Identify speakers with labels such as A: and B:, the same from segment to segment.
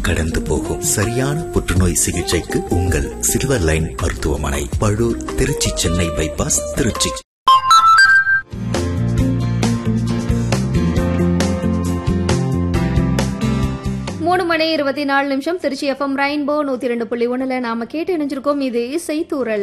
A: கடந்து போகும் சரியான புற்றுநோய் சிகிச்சைக்கு உங்கள் சில்வர் லைன் மருத்துவமனை பழூர் திருச்சி சென்னை பைபாஸ் திருச்சி
B: மூணு மணி இருபத்தி நாலு நிமிஷம் திருச்சி எஃப்எம் ரெயின்போ நூத்தி ரெண்டு புள்ளி ஒண்ணுல நாம கேட்டு இணைஞ்சிருக்கோம் இது இசைத்தூரல்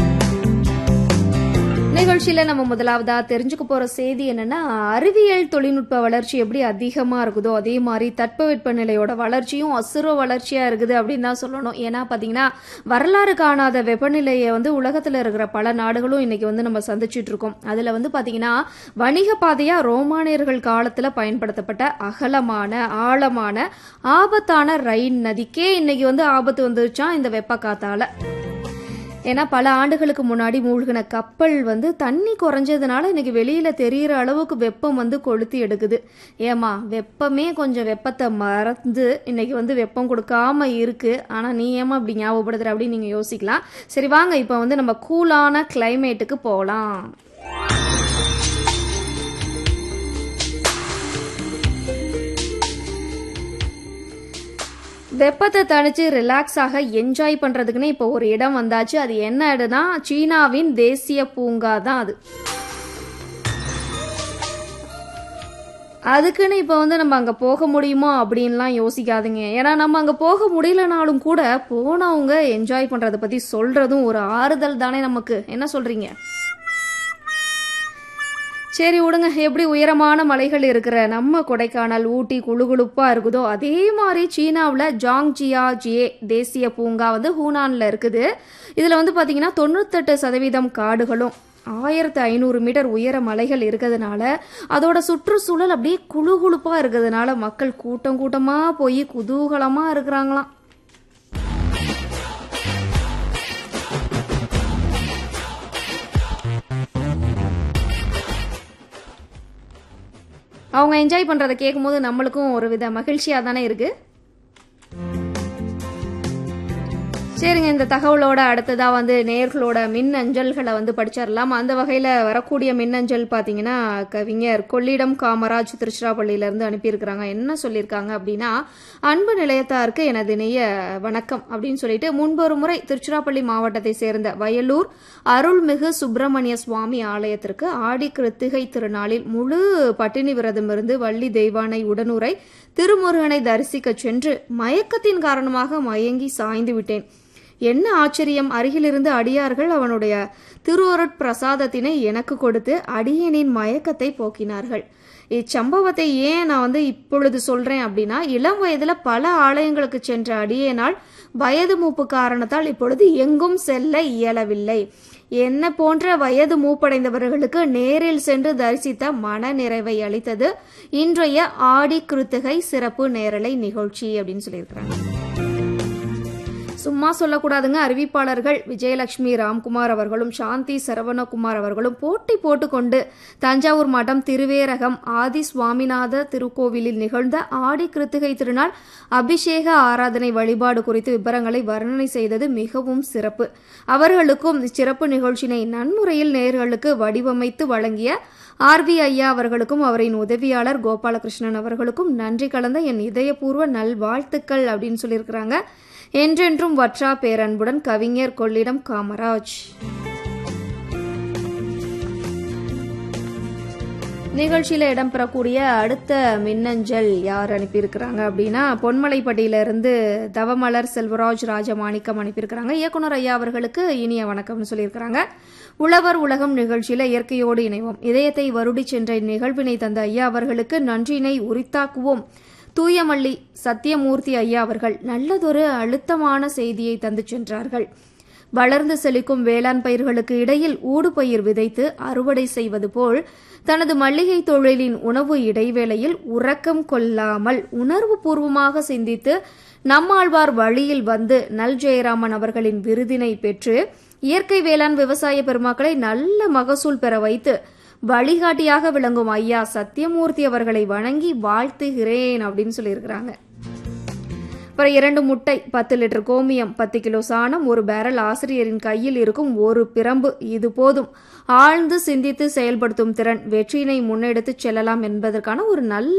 B: நிகழ்ச்சியில நம்ம முதலாவதா தெரிஞ்சுக்க போற செய்தி என்னன்னா அறிவியல் தொழில்நுட்ப வளர்ச்சி எப்படி அதிகமா இருக்குதோ அதே மாதிரி தட்பவெட்ப நிலையோட வளர்ச்சியும் அசுர வளர்ச்சியா இருக்குது அப்படின்னு தான் சொல்லணும் ஏன்னா பாத்தீங்கன்னா வரலாறு காணாத வெப்பநிலையை வந்து உலகத்துல இருக்கிற பல நாடுகளும் இன்னைக்கு வந்து நம்ம சந்திச்சுட்டு இருக்கோம் அதுல வந்து பாத்தீங்கன்னா வணிக பாதையா ரோமானியர்கள் காலத்துல பயன்படுத்தப்பட்ட அகலமான ஆழமான ஆபத்தான ரைன் நதிக்கே இன்னைக்கு வந்து ஆபத்து வந்துருச்சான் இந்த வெப்ப காத்தால ஏன்னா பல ஆண்டுகளுக்கு முன்னாடி மூழ்கின கப்பல் வந்து தண்ணி குறைஞ்சதுனால இன்னைக்கு வெளியில தெரியிற அளவுக்கு வெப்பம் வந்து கொளுத்தி எடுக்குது ஏமா வெப்பமே கொஞ்சம் வெப்பத்தை மறந்து இன்னைக்கு வந்து வெப்பம் கொடுக்காம இருக்கு ஆனா நீ ஏமா இப்படி ஞாபகப்படுத்துற அப்படின்னு நீங்க யோசிக்கலாம் சரி வாங்க இப்போ வந்து நம்ம கூலான கிளைமேட்டுக்கு போகலாம் வெப்பத்தை தணிச்சு ரிலாக்ஸ் ஆக என்ஜாய் பண்றதுக்குன்னு இப்போ ஒரு இடம் வந்தாச்சு அது என்ன இடம்னா சீனாவின் தேசிய பூங்கா தான் அது அதுக்குன்னு இப்போ வந்து நம்ம அங்கே போக முடியுமா அப்படின்லாம் யோசிக்காதீங்க ஏன்னா நம்ம அங்கே போக முடியலனாலும் கூட போனவங்க என்ஜாய் பண்ணுறதை பற்றி சொல்கிறதும் ஒரு ஆறுதல் தானே நமக்கு என்ன சொல்கிறீங்க சரி விடுங்க எப்படி உயரமான மலைகள் இருக்கிற நம்ம கொடைக்கானல் ஊட்டி குழுகுழுப்பா இருக்குதோ அதே மாதிரி சீனாவில் ஜாங்ஜியா ஜியே தேசிய பூங்கா வந்து ஹூனான்ல இருக்குது இதில் வந்து பார்த்தீங்கன்னா தொண்ணூத்தெட்டு சதவீதம் காடுகளும் ஆயிரத்து ஐநூறு மீட்டர் உயர மலைகள் இருக்கிறதுனால அதோட சுற்றுச்சூழல் அப்படியே குழுகுழுப்பா இருக்கிறதுனால மக்கள் கூட்டம் கூட்டமா போய் குதூகலமா இருக்கிறாங்களாம் அவங்க என்ஜாய் பண்றதை கேட்கும்போது நம்மளுக்கும் ஒரு வித மகிழ்ச்சியா தானே இருக்கு சரிங்க இந்த தகவலோட அடுத்ததா வந்து நேர்களோட மின் அஞ்சல்களை வந்து படிச்சிடலாம் அந்த வகையில வரக்கூடிய மின்னஞ்சல் பாத்தீங்கன்னா கவிஞர் கொள்ளிடம் காமராஜ் திருச்சிராப்பள்ளியில இருந்து அனுப்பியிருக்கிறாங்க என்ன சொல்லியிருக்காங்க அப்படின்னா அன்பு நிலையத்தாருக்கு எனது இணைய வணக்கம் அப்படின்னு சொல்லிட்டு முன்பொரு முறை திருச்சிராப்பள்ளி மாவட்டத்தை சேர்ந்த வயலூர் அருள்மிகு சுப்பிரமணிய சுவாமி ஆலயத்திற்கு ஆடி கிருத்திகை திருநாளில் முழு பட்டினி விரதம் இருந்து வள்ளி தெய்வானை உடனுரை திருமுருகனை தரிசிக்க சென்று மயக்கத்தின் காரணமாக மயங்கி சாய்ந்து விட்டேன் என்ன ஆச்சரியம் அருகிலிருந்து அடியார்கள் அவனுடைய திருவருட் பிரசாதத்தினை எனக்கு கொடுத்து அடியனின் மயக்கத்தை போக்கினார்கள் இச்சம்பவத்தை ஏன் நான் வந்து இப்பொழுது சொல்றேன் அப்படின்னா இளம் வயதுல பல ஆலயங்களுக்கு சென்ற அடியேனால் வயது மூப்பு காரணத்தால் இப்பொழுது எங்கும் செல்ல இயலவில்லை என்ன போன்ற வயது மூப்படைந்தவர்களுக்கு நேரில் சென்று தரிசித்த மன நிறைவை அளித்தது இன்றைய ஆடி கிருத்திகை சிறப்பு நேரலை நிகழ்ச்சி அப்படின்னு சொல்லியிருக்கிறாங்க சும்மா சொல்லக்கூடாதுங்க அறிவிப்பாளர்கள் விஜயலட்சுமி ராம்குமார் அவர்களும் சாந்தி சரவணகுமார் அவர்களும் போட்டி போட்டுக்கொண்டு தஞ்சாவூர் மடம் திருவேரகம் ஆதி சுவாமிநாத திருக்கோவிலில் நிகழ்ந்த ஆடி கிருத்திகை திருநாள் அபிஷேக ஆராதனை வழிபாடு குறித்து விவரங்களை வர்ணனை செய்தது மிகவும் சிறப்பு அவர்களுக்கும் இச்சிறப்பு நிகழ்ச்சியினை நன்முறையில் நேர்களுக்கு வடிவமைத்து வழங்கிய ஆர்வி ஐயா அவர்களுக்கும் அவரின் உதவியாளர் கோபாலகிருஷ்ணன் அவர்களுக்கும் நன்றி கலந்த என் இதயபூர்வ நல்வாழ்த்துக்கள் அப்படின்னு சொல்லியிருக்கிறாங்க என்றென்றும் வற்றா பேரன்புடன் கவிஞர் கொள்ளிடம் காமராஜ் நிகழ்ச்சியில இடம்பெறக்கூடிய அடுத்த மின்னஞ்சல் யார் அனுப்பியிருக்கிறாங்க அப்படின்னா பொன்மலைப்பட்டியிலிருந்து தவமலர் செல்வராஜ் ராஜமாணிக்கம் அனுப்பியிருக்கிறாங்க இயக்குனர் ஐயா அவர்களுக்கு இனிய வணக்கம்னு சொல்லியிருக்கிறாங்க உழவர் உலகம் நிகழ்ச்சியில இயற்கையோடு இணைவோம் இதயத்தை வருடி சென்ற இந்நிகழ்வினை தந்த ஐயா அவர்களுக்கு நன்றியினை உரித்தாக்குவோம் தூயமல்லி சத்தியமூர்த்தி ஐயா அவர்கள் நல்லதொரு அழுத்தமான செய்தியை தந்து சென்றார்கள் வளர்ந்து செழிக்கும் வேளாண் பயிர்களுக்கு இடையில் ஊடுபயிர் விதைத்து அறுவடை செய்வது போல் தனது மல்லிகை தொழிலின் உணவு இடைவேளையில் உறக்கம் கொள்ளாமல் உணர்வு பூர்வமாக சிந்தித்து நம்மாழ்வார் வழியில் வந்து நல் ஜெயராமன் அவர்களின் விருதினை பெற்று இயற்கை வேளாண் விவசாய பெருமக்களை நல்ல மகசூல் பெற வைத்து வழிகாட்டியாக விளங்கும் ஐயா சத்தியமூர்த்தி அவர்களை வணங்கி வாழ்த்துகிறேன் அப்படின்னு சொல்லியிருக்கிறாங்க அப்புறம் இரண்டு முட்டை பத்து லிட்டர் கோமியம் பத்து கிலோ சாணம் ஒரு பேரல் ஆசிரியரின் கையில் இருக்கும் ஒரு பிரம்பு இது போதும் ஆழ்ந்து சிந்தித்து செயல்படுத்தும் திறன் வெற்றியினை முன்னெடுத்துச் செல்லலாம் என்பதற்கான ஒரு நல்ல